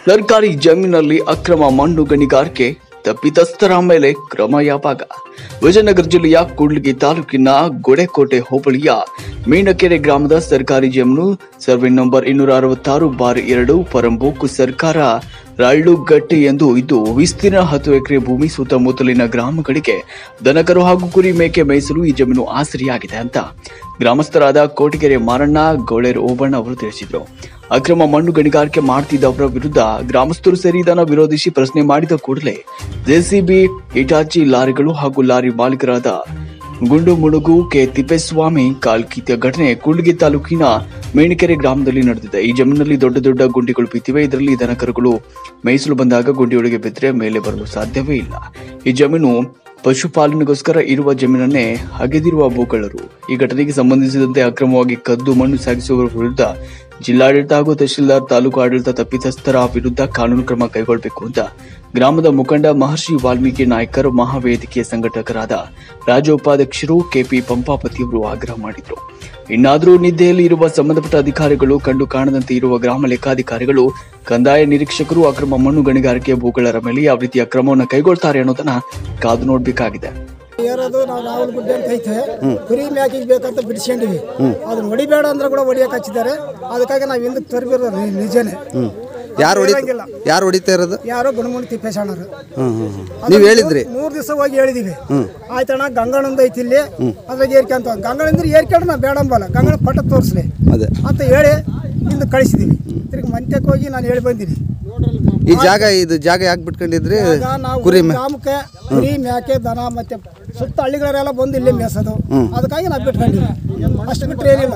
ಸರ್ಕಾರಿ ಜಮೀನಲ್ಲಿ ಅಕ್ರಮ ಮಣ್ಣು ಗಣಿಗಾರಿಕೆ ತಪ್ಪಿತಸ್ಥರ ಮೇಲೆ ಕ್ರಮ ಯಾವಾಗ ವಿಜಯನಗರ ಜಿಲ್ಲೆಯ ಕೂಡ್ಲಿಗಿ ತಾಲೂಕಿನ ಗೊಡೆಕೋಟೆ ಹೋಬಳಿಯ ಮೀನಕೆರೆ ಗ್ರಾಮದ ಸರ್ಕಾರಿ ಜಮೀನು ಸರ್ವೆ ನಂಬರ್ ಇನ್ನೂರ ಅರವತ್ತಾರು ಬಾರ್ ಎರಡು ಪರಂಬೋಕು ಸರ್ಕಾರ ರಾಳ್ಳುಗಟ್ಟೆ ಎಂದು ಇದು ವಿಸ್ತೀರ್ಣ ಹತ್ತು ಎಕರೆ ಭೂಮಿ ಸುತ್ತಮುತ್ತಲಿನ ಗ್ರಾಮಗಳಿಗೆ ದನಕರು ಹಾಗೂ ಕುರಿ ಮೇಕೆ ಮೇಯಿಸಲು ಈ ಜಮೀನು ಆಸರಿಯಾಗಿದೆ ಅಂತ ಗ್ರಾಮಸ್ಥರಾದ ಕೋಟಿಗೆರೆ ಮಾರಣ್ಣ ಗೌಳೇರ್ ಓಬಣ್ಣ ಅವರು ತಿಳಿಸಿದರು ಅಕ್ರಮ ಮಣ್ಣು ಗಣಿಗಾರಿಕೆ ಮಾಡ್ತಿದ್ದವರ ವಿರುದ್ಧ ಗ್ರಾಮಸ್ಥರು ಸೇರಿ ಇದನ್ನು ವಿರೋಧಿಸಿ ಪ್ರಶ್ನೆ ಮಾಡಿದ ಕೂಡಲೇ ಜೆಸಿಬಿ ಹಿಟಾಚಿ ಲಾರಿಗಳು ಹಾಗೂ ಲಾರಿ ಮಾಲೀಕರಾದ ಗುಂಡು ಮುಳುಗು ಕೆ ತಿಪ್ಪೇಸ್ವಾಮಿ ಕಾಲ್ಕಿತ್ಯ ಘಟನೆ ಕೂಡ್ಲಿಗಿ ತಾಲೂಕಿನ ಮೇಣಿಕೆರೆ ಗ್ರಾಮದಲ್ಲಿ ನಡೆದಿದೆ ಈ ಜಮೀನಿನಲ್ಲಿ ದೊಡ್ಡ ದೊಡ್ಡ ಗುಂಡಿಗಳು ಬಿದ್ದಿವೆ ಇದರಲ್ಲಿ ದನಕರುಗಳು ಮೇಯಿಸಲು ಬಂದಾಗ ಗುಂಡಿಯೊಳಗೆ ಬಿದ್ದರೆ ಮೇಲೆ ಬರಲು ಸಾಧ್ಯವೇ ಇಲ್ಲ ಈ ಜಮೀನು ಪಶುಪಾಲನೆಗೋಸ್ಕರ ಇರುವ ಜಮೀನನ್ನೇ ಹಗೆದಿರುವ ಭೂಗಳರು ಈ ಘಟನೆಗೆ ಸಂಬಂಧಿಸಿದಂತೆ ಅಕ್ರಮವಾಗಿ ಕದ್ದು ಮಣ್ಣು ಸಾಗಿಸುವವರ ವಿರುದ್ಧ ಜಿಲ್ಲಾಡಳಿತ ಹಾಗೂ ತಹಶೀಲ್ದಾರ್ ತಾಲೂಕು ಆಡಳಿತ ತಪ್ಪಿತಸ್ಥರ ವಿರುದ್ಧ ಕಾನೂನು ಕ್ರಮ ಕೈಗೊಳ್ಳಬೇಕು ಅಂತ ಗ್ರಾಮದ ಮುಖಂಡ ಮಹರ್ಷಿ ವಾಲ್ಮೀಕಿ ನಾಯ್ಕರ್ ಮಹಾವೇದಿಕೆಯ ಸಂಘಟಕರಾದ ರಾಜ್ಯ ಉಪಾಧ್ಯಕ್ಷರು ಕೆಪಿ ಪಂಪಾಪತಿಯವರು ಆಗ್ರಹ ಮಾಡಿದರು ಇನ್ನಾದರೂ ನಿದ್ದೆಯಲ್ಲಿ ಇರುವ ಸಂಬಂಧಪಟ್ಟ ಅಧಿಕಾರಿಗಳು ಕಂಡು ಕಾಣದಂತೆ ಇರುವ ಗ್ರಾಮ ಲೆಕ್ಕಾಧಿಕಾರಿಗಳು ಕಂದಾಯ ನಿರೀಕ್ಷಕರು ಅಕ್ರಮ ಮಣ್ಣು ಗಣಿಗಾರಿಕೆ ಭೂಗಳರ ಮೇಲೆ ಯಾವ ರೀತಿಯ ಕ್ರಮವನ್ನು ಕೈಗೊಳ್ತಾರೆ ಅನ್ನೋದನ್ನ ಕಾದು ನೋಡಬೇಕಾಗಿದೆ ಏರೋದು ನಾವು ರಾಹುಲ್ ಗುಡ್ಡೆ ಅಂತ ಐತೆ ಕುರಿ ಮ್ಯಾಕಿಗೆ ಬೇಕಂತ ಬಿಡಿಸ್ಕೊಂಡಿವಿ ಅದನ್ನ ಹೊಡಿಬೇಡ ಅಂದ್ರೆ ಕೂಡ ಹೊಡಿಯಕ್ಕೆ ಹಚ್ಚಿದ್ದಾರೆ ಅದಕ್ಕಾಗಿ ನಾವು ಹಿಂದಕ್ಕೆ ತರಬಿರೋದು ನಿಜನೇ ಯಾರು ಹೊಡಿ ಇರಂಗಿಲ್ಲ. ಯಾರು ಹೊಡಿತಾ ಇರೋದು ಯಾರೋ ಗುಣಮುಣಿ ತಿಪ್ಪೇಶಣ್ಣರು ಹ್ಮ್ ಹ್ಮ್ ಹ್ಮ್. ನೀವ್ ಹೇಳಿದ್ರಿ ಮೂರು ದಿವಸ ಹೋಗಿ ಹೇಳಿದೀವಿ ಆಯ್ತಣ್ಣ ಗಂಗಣ್ಣಂದ ಐತಿ ಇಲ್ಲಿ ಅದ್ರಾಗ ಏರ್ಕೊಂತ ಗಂಗಣ್ಣಿಂದ್ರೆ ಏರ್ಕೊಂಡು ನಾವು ಬೇಡ ಅಂಬಲ್ಲ ಗಂಗಣ್ಣ ಪಟ ತೋರಿಸ್ಲಿ ಅದೇ ಅಂತ ಹೇಳಿ ಹಿಂದೆ ಕಳಿಸಿದೀವಿ ತಿರ್ಗಿ ಮಂತ್ಯಕ್ಕೆ ಹೋಗಿ ನಾನು ಹೇಳಿ ಬಂದೀನಿ ಈ ಜಾಗ ಇದು ಜಾಗ ಯಾಕೆ ಬಿಟ್ಕೊಂಡಿದ್ರಿ ಆಗ ನಾವು ಕುರಿ ಮೇ- ಗ್ರಾಮಕ್ಕೆ ಕುರಿ ಮೇಕೆ ದನ ಮತ್ತೆ ಸುತ್ತ ಹಳ್ಳಿಗಳೆಲ್ಲ ಬಂದು ಇಲ್ಲೇ ಮೇಸೋದು ಅದಕ್ಕಾಗಿ ನಾವು ಬಿಟ್ಕೊಂಡಿವಿ ಅಷ್ಟು ಬಿಟ್ಟರೆ ಏನಿಲ್ಲ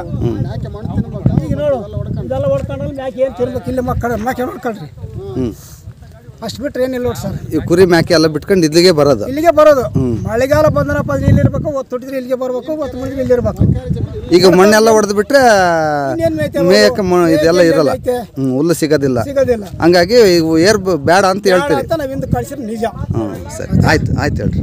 ಈಗ ನೋಡು ಇದೆಲ್ಲ ಹೊಡ್ಕೊಂಡ್ರೆ ಮ್ಯಾಕೆ ಏನು ತಿರ್ಬೇಕು ಇಲ್ಲಿ ಮಕ್ಕಳು ಮ್ಯಾಕೆ ನೋಡ್ಕೊಳ್ರಿ ಹ್ಮ್ ಅಷ್ಟು ಬಿಟ್ರೆ ಏನಿಲ್ಲ ನೋಡಿ ಸರ್ ಈ ಕುರಿ ಮೇಕೆ ಎಲ್ಲ ಬಿಟ್ಕೊಂಡು ಇಲ್ಲಿಗೆ ಬರೋದು ಇಲ್ಲಿಗೆ ಬರೋದು ಮಳೆಗಾಲ ಬಂದನಪ್ಪ ಅಂದ್ರೆ ಇಲ್ಲಿರ್ಬೇಕು ಒತ್ತು ಹುಟ್ಟಿದ್ರೆ ಇಲ್ಲಿಗೆ ಬರ್ಬೇಕು ಒತ್ತು ಮುಂದೆ ಇಲ್ಲಿರ್ಬೇಕು ಈಗ ಮಣ್ಣೆಲ್ಲ ಹೊಡೆದು ಬಿಟ್ರೆ ಇನ್ನೇನ್ ಮೇಯ್ತೆ ಮೇಯಕ್ಕೆ ಮ- ಇದೆಲ್ಲ ಮೇಯ್ತೆ ಇರಲ್ಲ ಮೇಯ್ತೆ. ಹ್ಮ್ ಹುಲ್ಲು ಸಿಗೋದಿಲ್ಲ ಸಿಗೋದಿಲ್ಲ ಹಂಗಾಗಿ ಇವು ಏರ್ ಬ- ಬೇಡ ಅಂತ ಬೇಡ ಹೇಳ್ತೀರಿ ಅಂತ ನಾವು ಹಿಂದೆ ಕಳ್ಸಿದ್ರೆ ನಿಜ ಹ್ಮ್ ಸರಿ ಆಯ್ತು ಆಯ್ತು ಹೇಳ್ರಿ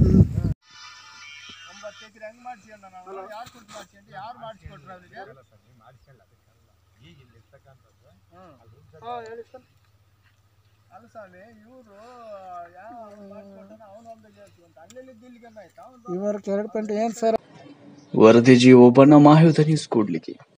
ಇವರು ಎರಡು ಪಂಟೆ ಏನು ಸರ್ ವರದಿ ಜಿ ಓಬಣ್ಣ ಮಾಹಿತಿ ನ್ಯೂಸ್ ಕೂಡ್ಲಿಕ್ಕೆ